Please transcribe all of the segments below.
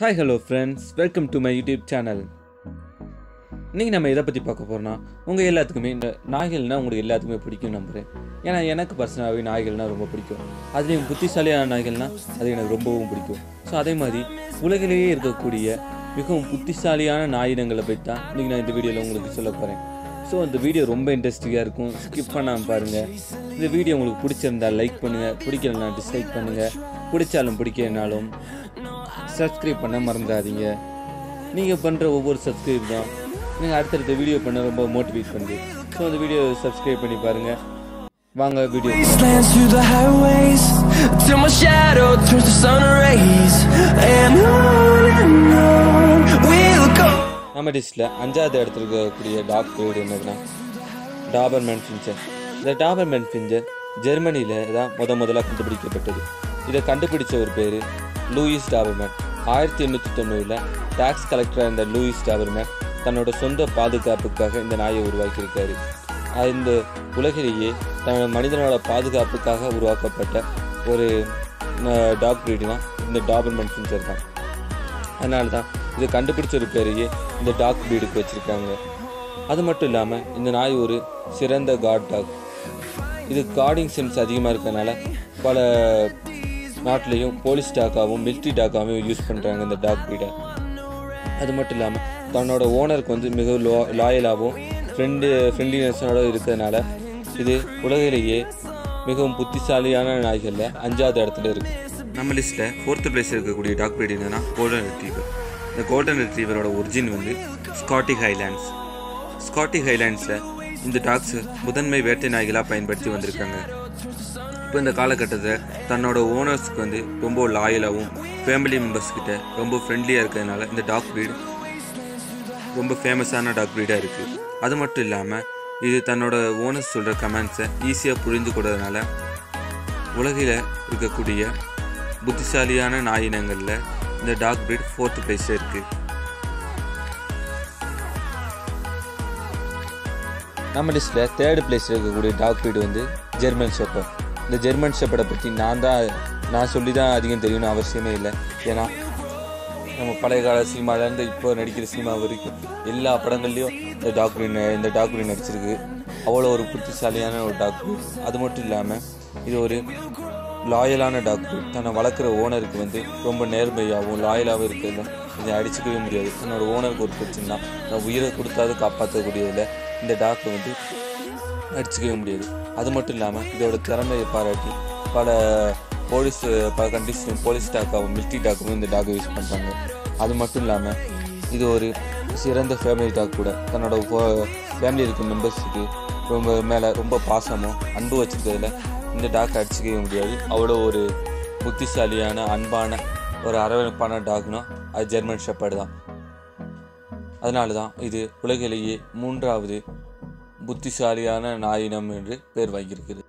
hi hello friends welcome to my YouTube channel இன்றைக்கி நம்ம எதை பற்றி பார்க்க போகிறோம்னா உங்கள் எல்லாத்துக்குமே இந்த நாய்கள்னால் உங்களுக்கு எல்லாத்துக்குமே பிடிக்கும் நம்புகிறேன் ஏன்னா எனக்கு பர்சனலாகவே நாய்கள்னால் ரொம்ப பிடிக்கும் அதுலேயும் புத்திசாலியான நாய்கள்னால் அது எனக்கு ரொம்பவும் பிடிக்கும் ஸோ அதே மாதிரி உலகிலேயே இருக்கக்கூடிய மிகவும் புத்திசாலியான நாயினங்களை பற்றி தான் இன்றைக்கி நான் இந்த வீடியோவில் உங்களுக்கு சொல்ல போகிறேன் ஸோ இந்த வீடியோ ரொம்ப இன்ட்ரெஸ்டிங்காக இருக்கும் ஸ்கிப் பண்ணாமல் பாருங்கள் இந்த வீடியோ உங்களுக்கு பிடிச்சிருந்தா லைக் பண்ணுங்கள் பிடிக்கலனா டிஸ்லைக் பண்ணுங்கள் பிடிச்சாலும் பிடிக்கலனாலும் சப்ஸ்கிரைப் பண்ண மறந்துடாதீங்க நீங்கள் பண்ணுற ஒவ்வொரு சப்ஸ்கிரைப் தான் நீங்கள் அடுத்தடுத்த வீடியோ பண்ண ரொம்ப மோட்டிவேட் பண்ணுது ஸோ அந்த வீடியோ சப்ஸ்கிரைப் பண்ணி பாருங்கள் வாங்க video Wastelands through the highways Till my shadow turns to sun rays And on and on We'll go நம்ம லிஸ்ட்டில் அஞ்சாவது இடத்துல இருக்கக்கூடிய டாக் பேர்டு என்னதுன்னா டாபர்மேன் ஃபிஞ்சர் இந்த டாபர்மேன் ஃபிஞ்சர் ஜெர்மனியில் தான் முத முதலாக கண்டுபிடிக்கப்பட்டது இதை கண்டுபிடிச்ச ஒரு பேர் லூயிஸ் டாபர்மேன் ஆயிரத்தி எண்ணூற்றி தொண்ணூறில் டாக்ஸ் கலெக்டராக இருந்த லூயிஸ் டாபர்மேன் தன்னோட சொந்த பாதுகாப்புக்காக இந்த நாயை உருவாக்கியிருக்காரு அது இந்த உலகிலேயே தன்னோட மனிதனோட பாதுகாப்புக்காக உருவாக்கப்பட்ட ஒரு டாக் ப்ரீடுனா இந்த டாபர்மேன் ஃபிஞ்சர் தான் அதனால தான் இதை கண்டுபிடிச்ச ஒரு பேரையே இந்த டாக் ப்ரீடுக்கு வச்சுருக்காங்க அது மட்டும் இல்லாமல் இந்த நாய் ஒரு சிறந்த காட் டாக் இது கார்டிங் சென்ஸ் அதிகமாக இருக்கிறதுனால பல நாட்டிலையும் போலீஸ் டாக்காகவும் மிலிட்ரி டாக்காகவும் யூஸ் பண்ணுறாங்க இந்த டாக் ப்ரீடை அது மட்டும் இல்லாமல் தன்னோட ஓனருக்கு வந்து மிக லோ லாயலாகவும் ஃப்ரெண்டு ஃப்ரெண்ட்லினஸோட இருக்கிறதுனால இது உலகிலேயே மிகவும் புத்திசாலியான நாய்களில் அஞ்சாவது இடத்துல இருக்குது நம்ம லிஸ்ட்டில் ஃபோர்த்து பிளேஸ் இருக்கக்கூடிய டாக் breed என்னன்னா கோல்டன் ரிட்ரீவர் இந்த கோல்டன் ரிட்ரீவரோட ஒரிஜின் வந்து ஸ்காட்டி ஹைலாண்ட்ஸ் ஸ்காட்டி ஹைலாண்ட்ஸில் இந்த டாக்ஸ் முதன்மை வேட்டை நாய்களாக பயன்படுத்தி வந்திருக்காங்க இப்போ இந்த காலகட்டத்தில் தன்னோட ஓனர்ஸ்க்கு வந்து ரொம்ப லாயலாகவும் ஃபேமிலி மெம்பர்ஸ் கிட்ட ரொம்ப ஃப்ரெண்ட்லியாக இருக்கிறதுனால இந்த டாக் breed ரொம்ப ஃபேமஸான டாக் ப்ரீடாக இருக்குது அது மட்டும் இல்லாமல் இது தன்னோட ஓனர்ஸ் சொல்கிற கமெண்ட்ஸை ஈஸியாக புரிந்து கொள்றதுனால உலகில் இருக்கக்கூடிய புத்திசாலியான நாயினங்களில் இந்த டாக் breed ஃபோர்த் பிளேஸில் இருக்குது நம்ம லிஸ்ட்டில் தேர்ட் பிளேஸில் இருக்கக்கூடிய டாக் breed வந்து ஜெர்மன் ஷெப்பர் இந்த ஜெர்மன் ஷெப்பரை பற்றி நான் தான் நான் சொல்லி தான் அதிகம் தெரியணும்னு அவசியமே இல்லை ஏன்னா நம்ம பழைய கால சினிமாலேருந்து இப்போ நடிக்கிற சினிமா வரைக்கும் எல்லா படங்கள்லையும் இந்த டாக் breed இந்த டாக் breed நடிச்சிருக்கு அவ்வளோ ஒரு புத்திசாலியான ஒரு டாக் breed அது மட்டும் இல்லாமல் இது ஒரு லாயலான டாக் breed தன்னை வளர்க்குற ஓனருக்கு வந்து ரொம்ப நேர்மையாகவும் லாயலாகவும் இருக்கிறதுல இதை அடிச்சுக்கவே முடியாது தன்னோட ஓனருக்கு ஒரு பிரச்சனைனா நான் உயிரை கொடுத்தாது காப்பாற்றக்கூடியதில் இந்த டாக்கை வந்து அடிச்சுக்கவே முடியாது அது மட்டும் இல்லாமல் இதோட திறமையை பாராட்டி பல போலீஸ் பல கண்ட்ரிஸ்லையும் போலீஸ் டாக்காகவும் மிலிட்ரி டாக்காகவும் இந்த டாக்கை யூஸ் பண்ணுறாங்க அது மட்டும் இல்லாமல் இது ஒரு சிறந்த ஃபேமிலி டாக் கூட தன்னோட ஃபேமிலி இருக்க மெம்பர்ஸுக்கு ரொம்ப மேலே ரொம்ப பாசமும் அன்பு வச்சுருக்கிறதுல இந்த டாக் அடிச்சுக்கவே முடியாது அவ்வளோ ஒரு புத்திசாலியான அன்பான ஒரு அரவணைப்பான டாக்னா அது ஜெர்மன் ஷெப்பர்டு தான் அதனால தான் இது உலகிலேயே மூன்றாவது புத்திசாலியான நாயினம் என்று பேர் வாங்கியிருக்கிறது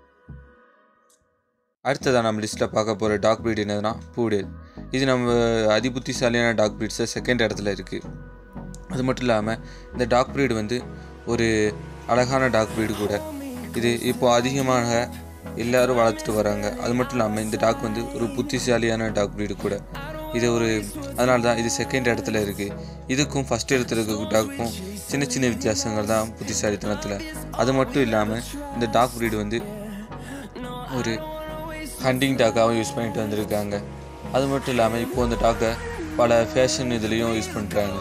அடுத்ததாக நம்ம லிஸ்ட்டில் பார்க்க போகிற டாக் breed என்னதுன்னா பூடேல் இது நம்ம அதி புத்திசாலியான டாக் breeds செகண்ட் இடத்துல இருக்குது அது மட்டும் இல்லாமல் இந்த டாக் breed வந்து ஒரு அழகான டாக் breed கூட இது இப்போ அதிகமாக எல்லாரும் வளர்த்துட்டு வராங்க அது மட்டும் இல்லாமல் இந்த டாக் வந்து ஒரு புத்திசாலியான டாக் breed கூட இது ஒரு அதனால தான் இது செகண்ட் இடத்துல இருக்குது இதுக்கும் ஃபஸ்ட் இடத்துல இருக்க டாக்கும் சின்ன சின்ன வித்தியாசங்கள் தான் புத்திசாலித்தனத்தில் அது மட்டும் இல்லாமல் இந்த டாக் breed வந்து ஒரு ஹண்டிங் டாக்காகவும் யூஸ் பண்ணிட்டு வந்திருக்காங்க அது மட்டும் இல்லாமல் இப்போ இந்த டாக்கை பல ஃபேஷன் இதுலேயும் யூஸ் பண்ணுறாங்க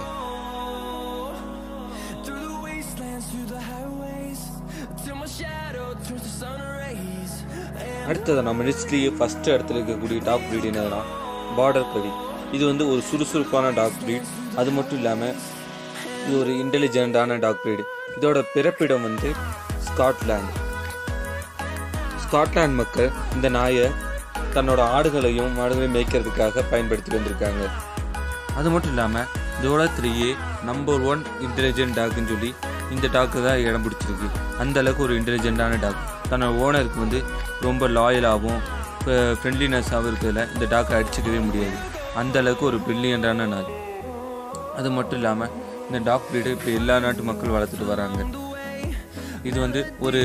Through the wastelands, through the highways Till my shadow turns to sun rays And அடுத்தது நம்ம லிஸ்ட்லேயே ஃபஸ்ட்டு இடத்துல இருக்கக்கூடிய டாக் breed என்னதுன்னா பார்டர் கடி இது வந்து ஒரு சுறுசுறுப்பான டாக் breed அது மட்டும் இல்லாமல் இது ஒரு இன்டெலிஜென்ட்டான டாக் breed இதோட பிறப்பிடம் வந்து ஸ்காட்லாந்து ஸ்காட்லாந்து மக்கள் இந்த நாயை தன்னோட ஆடுகளையும் மாடுகளையும் மேய்க்கிறதுக்காக பயன்படுத்தி வந்திருக்காங்க அது மட்டும் இல்லாமல் இந்த உலகத்திலேயே நம்பர் ஒன் இன்டெலிஜென்ட் டாக்னு சொல்லி இந்த டாக்கு தான் இடம் பிடிச்சிருக்கு அந்த அளவுக்கு ஒரு இன்டெலிஜென்ட்டான டாக் தன்னோட ஓனருக்கு வந்து ரொம்ப லாயலாகவும் ஃப்ரெண்ட்லினஸாகவும் இருக்கிறதுல இந்த டாக்கை அடிச்சுக்கவே முடியாது அந்த அளவுக்கு ஒரு பிரில்லியண்டான நாய் அது மட்டும் இல்லாமல் இந்த டாக் breed இப்போ எல்லா நாட்டு மக்கள் வளர்த்துட்டு வராங்க இது வந்து ஒரு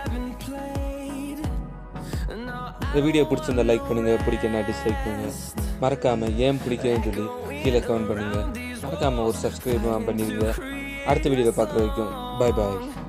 இந்த வீடியோ பிடிச்சிருந்தா லைக் பண்ணுங்கள் பிடிக்கனா டிஸ்லைக் பண்ணுங்கள் மறக்காமல் ஏன் பிடிக்கலன்னு சொல்லி கீழே கமெண்ட் பண்ணுங்க மறக்காமல் ஒரு சப்ஸ்கிரைப் பண்ணிடுங்க அடுத்த வீடியோவில் பார்க்குற வரைக்கும் பாய் பாய்